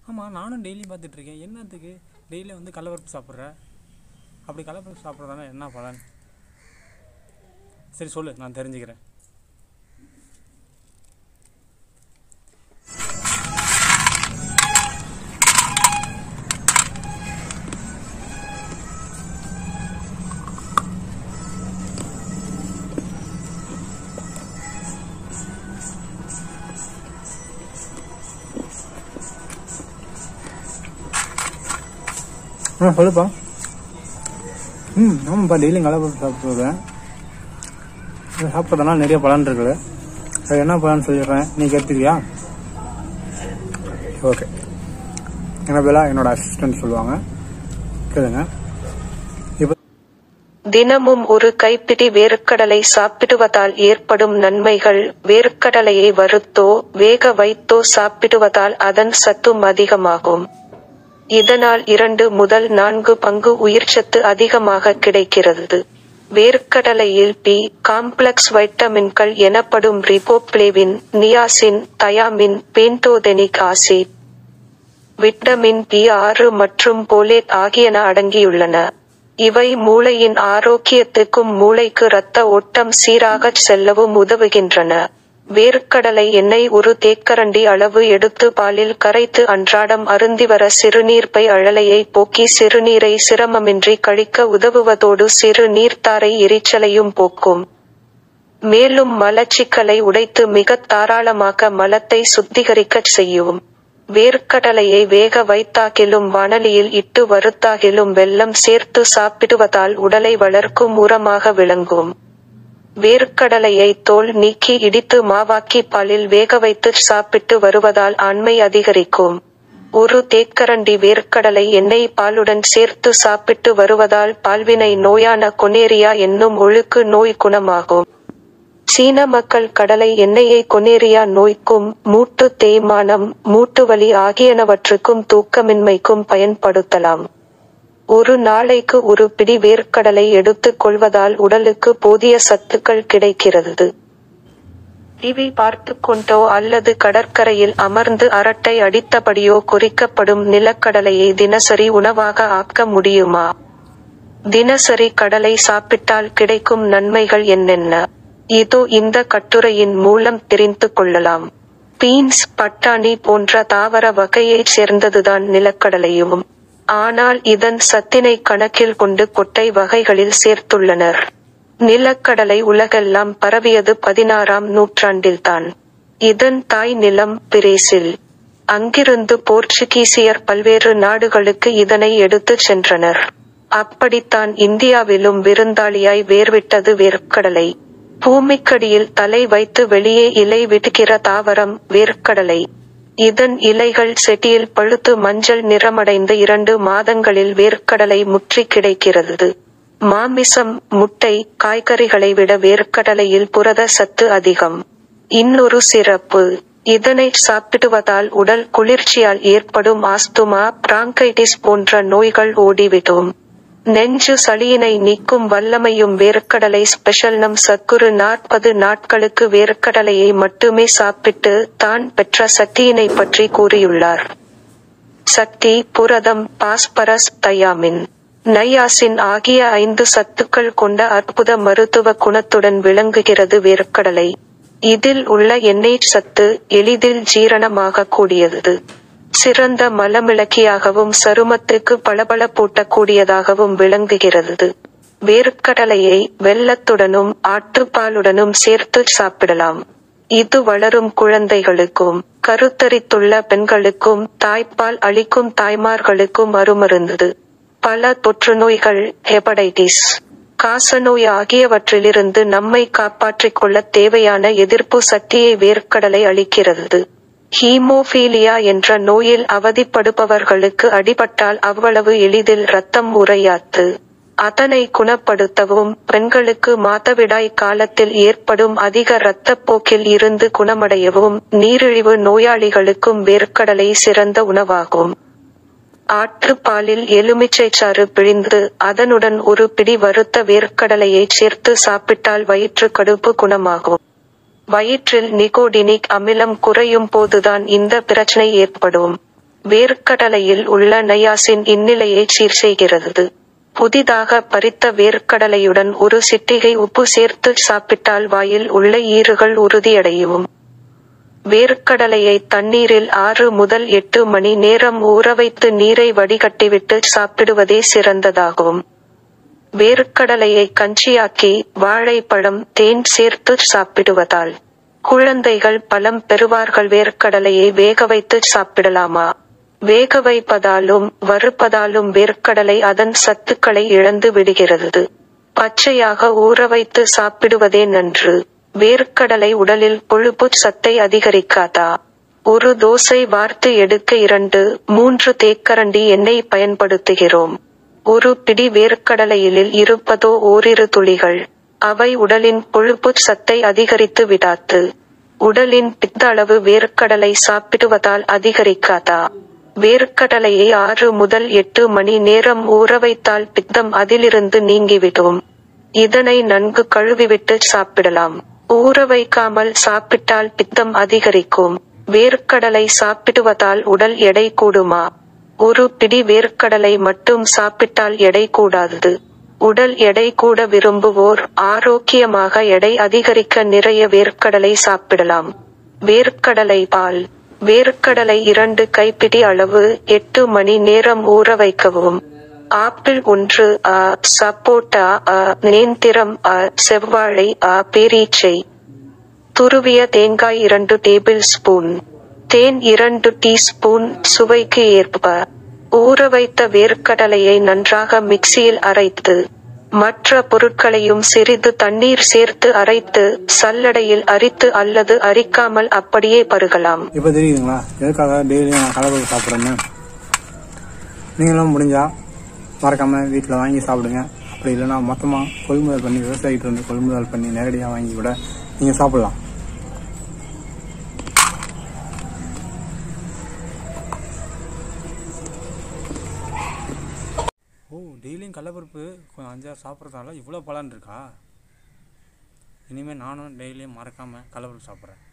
ஆமாம் நானும் டெய்லி பார்த்துட்ருக்கேன் என்னத்துக்கு டெய்லி வந்து கடலப்பருப்பு சாப்பிட்ற அப்படி கடலப்பருப்பு சாப்பிட்றதால என்ன பலன் சரி சொல்லு நான் தெரிஞ்சுக்கிறேன் ஆ சொல்லுப்பா ம் ஆமாப்பா டெய்லியும் கடலப்பருப்பு சாப்பிடுவேன் இது சாப்பிட்றதுனால நிறைய பலன் இருக்குது அது என்ன பலன் சொல்லிடுறேன் நீ கேட்டுக்கிறியா ஓகே என்ன பேலா என்னோட அசிஸ்டன்ட் சொல்லுவாங்க கேளுங்க இப்போ தினமும் ஒரு கைப்பிடி வேர்க்கடலை சாப்பிடுவதால் ஏற்படும் நன்மைகள் வேர்க்கடலையை வறுத்தோ வேக வைத்தோ சாப்பிடுவதால் அதன் சத்தும் அதிகமாகும் இதனால் இரண்டு முதல் நான்கு பங்கு உயிர்ச்சத்து அதிகமாக கிடைக்கிறது வேர்க்கடலையில் பி காம்ப்ளெக்ஸ் வைட்டமின்கள் எனப்படும் riboflavin niacin thiamine pantothenic acid vitamin B ஆறு மற்றும் போலேட் ஆகியன அடங்கியுள்ளன இவை மூளையின் ஆரோக்கியத்துக்கும் மூளைக்கு இரத்த ஓட்டம் சீராகச் செல்லவும் உதவுகின்றன வேர்க்கடலை எண்ணெய் ஒரு தேக்கரண்டி அளவு எடுத்து பாலில் கரைத்து அன்றாடம் அருந்திவர சிறுநீர்ப்பை அழலையை போக்கி சிறுநீரை சிரமமின்றி கழிக்க உதவுவதோடு சிறு நீர்த்தாரை எரிச்சலையும் போக்கும் மேலும் மலச்சிக்கலை உடைத்து மிகத் தாராளமாக மலத்தை சுத்திகரிக்கச் செய்யும் வேர்க்கடலையை வேக வைத்தாகிலும் வாணலியில் இட்டு வறுத்தாகிலும் வெல்லம் சேர்த்து சாப்பிடுவதால் உடலை வளர்க்கும் உரமாக விளங்கும் வேர்க்கடலையை தோல் நீக்கி இடித்து மாவாக்கி பாலில் வேக வைத்து சாப்பிட்டு வருவதால் ஆண்மை அதிகரிக்கும் ஒரு தேக்கரண்டி வேர்க்கடலை எண்ணெய் பாலுடன் சேர்த்து சாப்பிட்டு வருவதால் பால்வினை நோயான கொனேரியா என்னும் ஒழுக்கு நோய் குணமாகும் சீன மக்கள் கடலை எண்ணெயை கொனேரியா நோய்க்கும் மூட்டு தேய்மானம் மூட்டு வலி ஆகியனவற்றுக்கும் தூக்கமின்மைக்கும் பயன்படுத்தலாம் ஒரு நாளைக்கு ஒரு பிடி வேர்க்கடலை எடுத்துக் கொள்வதால் உடலுக்கு போதிய சத்துக்கள் கிடைக்கிறது டிவி பார்த்து கொண்டோ அல்லது கடற்கரையில் அமர்ந்து அரட்டை அடித்தபடியோ குறிக்கப்படும் நிலக்கடலையை தினசரி உணவாக ஆக்க முடியுமா தினசரி கடலை சாப்பிட்டால் கிடைக்கும் நன்மைகள் என்னென்ன இதோ இந்த கட்டுரையின் மூலம் தெரிந்து கொள்ளலாம் பீன்ஸ் பட்டாணி போன்ற தாவர வகையைச் சேர்ந்ததுதான் நிலக்கடலையும் ஆனால் இதன் சத்தினை கணக்கில் கொண்டு கொட்டை வகைகளில் சேர்த்துள்ளனர் நிலக்கடலை உலகெல்லாம் பரவியது பதினாறாம் நூற்றாண்டில்தான் இதன் தாய் நிலம் பிரேசில் அங்கிருந்து போர்ச்சுகீசியர் பல்வேறு நாடுகளுக்கு இதனை எடுத்துச் சென்றனர் அப்படித்தான் இந்தியாவிலும் விருந்தாளியாய் வேர்விட்டது வேர்க்கடலை பூமிக்கடியில் தலை வைத்து வெளியே இலை விடுகிற தாவரம் வேர்க்கடலை இதன் இலைகள் செடியில் பழுத்து மஞ்சள் நிறமடைந்து இரண்டு மாதங்களில் வேர்க்கடலை முற்றி கிடைக்கிறது மாமிசம் முட்டை காய்கறிகளை விட வேர்க்கடலையில் புரத சத்து அதிகம் இன்னொரு சிறப்பு இதனை சாப்பிடுவதால் உடல் குளிர்ச்சியால் ஏற்படும் ஆஸ்துமா பிராங்கைட்டிஸ் போன்ற நோய்கள் ஓடிவிடும் நெஞ்சு சளியினை நீக்கும் வல்லமையும் வேர்க்கடலை ஸ்பெஷல் நம் சக்குரு நாற்பது நாட்களுக்கு வேர்க்கடலையை மட்டுமே சாப்பிட்டு தான் பெற்ற சக்தியினை பற்றி கூறியுள்ளார் சக்தி புரதம் பாஸ்பரஸ் தயாமின் நையாசின் ஆகிய ஐந்து சத்துக்கள் கொண்ட அற்புத மருத்துவ குணத்துடன் விளங்குகிறது வேர்க்கடலை இதில் உள்ள எண்ணெய் சத்து எளிதில் ஜீரணமாக கூடியது சிறந்த மலமிளக்கியாகவும் சருமத்துக்கு பளபளப்பூட்டக்கூடியதாகவும் விளங்குகிறது வேர்க்கடலையை வெல்லத்துடனும் ஆட்டுப்பாலுடனும் சேர்த்து சாப்பிடலாம் இது வளரும் குழந்தைகளுக்கும் கருத்தரித்துள்ள பெண்களுக்கும் தாய்ப்பால் அளிக்கும் தாய்மார்களுக்கும் அருமருந்தது பல தொற்றுநோய்கள் ஹெபடைட்டிஸ் காசநோய் ஆகியவற்றிலிருந்து நம்மை காப்பாற்றிக் கொள்ள தேவையான எதிர்ப்பு சக்தியை வேர்க்கடலை அளிக்கிறது ஹீமோபீலியா என்ற நோயில் அவதிப்படுபவர்களுக்கு அடிபட்டால் அவ்வளவு எளிதில் இரத்தம் உறையாத்து அதனை குணப்படுத்தவும் பெண்களுக்கு மாதவிடாய் காலத்தில் ஏற்படும் அதிக இரத்தப்போக்கில் இருந்து குணமடையவும் நீரிழிவு நோயாளிகளுக்கும் வேர்க்கடலை சிறந்த உணவாகும் ஆட்டுப்பாலில் எலுமிச்சைச்சாறு பிழிந்து அதனுடன் ஒரு பிடி வறுத்த வேர்க்கடலையை சேர்த்து சாப்பிட்டால் வயிற்று கடுப்பு குணமாகும் வயிற்றில் நிகோடினிக் அமிலம் குறையும் போதுதான் இந்த பிரச்சனை ஏற்படும் வேர்க்கடலையில் உள்ள நயாசின் இந்நிலையை சீர் செய்கிறது புதிதாக பறித்த வேர்க்கடலையுடன் ஒரு சிட்டிகை உப்பு சேர்த்து சாப்பிட்டால் வாயில் உள்ள ஈறுகள் உறுதியடையும் வேர்க்கடலையை தண்ணீரில் ஆறு முதல் எட்டு மணி நேரம் ஊறவைத்து நீரை வடிகட்டிவிட்டு சாப்பிடுவதே சிறந்ததாகும் வேர்க்கடலையை கஞ்சியாக்கி வாழைப்பழம் தேன் சேர்த்து சாப்பிடுவதால் குழந்தைகள் பலம் பெறுவார்கள் வேர்க்கடலையை வேக வைத்து சாப்பிடலாமா வேக வைப்பதாலும் வறுப்பதாலும் வேர்க்கடலை அதன் சத்துக்களை இழந்து விடுகிறது பச்சையாக ஊற வைத்து சாப்பிடுவதே நன்று வேர்க்கடலை உடலில் கொழுப்பு சத்தை அதிகரிக்காதா ஒரு தோசை வார்த்து எடுக்க இரண்டு மூன்று தேக்கரண்டி எண்ணெய் பயன்படுத்துகிறோம் ஒரு பிடி வேர்க்கடலையில் இருப்பதோ ஓரிரு துளிகள் அவை உடலின் கொழுப்பு சத்தை அதிகரித்து விடாத்து உடலின் பித்த அளவு வேர்க்கடலை சாப்பிடுவதால் அதிகரிக்காதா வேர்க்கடலையை ஆறு முதல் எட்டு மணி நேரம் ஊற வைத்தால் பித்தம் அதிலிருந்து நீங்கிவிடும் இதனை நன்கு கழுவிவிட்டு சாப்பிடலாம் ஊற வைக்காமல் சாப்பிட்டால் பித்தம் அதிகரிக்கும் வேர்க்கடலை சாப்பிடுவதால் உடல் எடை கூடுமா ஒரு பிடி வேர்க்கடலை மட்டும் சாப்பிட்டால் எடை கூடாது உடல் எடை கூட விரும்புவோர் ஆரோக்கியமாக எடை அதிகரிக்க நிறைய வேர்க்கடலை சாப்பிடலாம் வேர்க்கடலை பால் வேர்க்கடலை இரண்டு கைப்பிடி அளவு எட்டு மணி நேரம் ஊற வைக்கவும் ஆப்பிள் ஒன்று அ சப்போட்டா அ நேந்திரம் அ செவ்வாழை அ பேரீச்சை துருவிய தேங்காய் இரண்டு டேபிள் ஸ்பூன் தேன் இரண்டு டீஸ்பூன் சுவைக்கு ஏற்ப ஊற வைத்த வேர்க்கடலையை நன்றாக மிக்சியில் அரைத்து மற்ற பொருட்களையும் சிறிது தண்ணீர் சேர்த்து அரைத்து சல்லடையில் அரித்து அல்லது அரிக்காமல் அப்படியே பருகலாம் இப்போ தெரியுதுங்களா எதுக்காக டெய்லியும் நான் கலப்படம் சாப்பிட்றேன்னு நீங்களும் முடிஞ்சா மறக்காம வீட்டில் வாங்கி சாப்பிடுங்க அப்படி இல்லைன்னா மொத்தமாக கொள்முதல் பண்ணி விவசாயிட்டு வந்து கொள்முதல் பண்ணி நேரடியாக வாங்கி கூட நீங்கள் சாப்பிடலாம் ஓ டெய்லியும் கடலப்பருப்பு கொஞ்சம் அஞ்சாறு சாப்பிட்றதால இவ்வளோ பலன் இருக்கா இனிமேல் நானும் டெய்லியும் மறக்காமல் கடலப்பருப்பு சாப்பிட்றேன்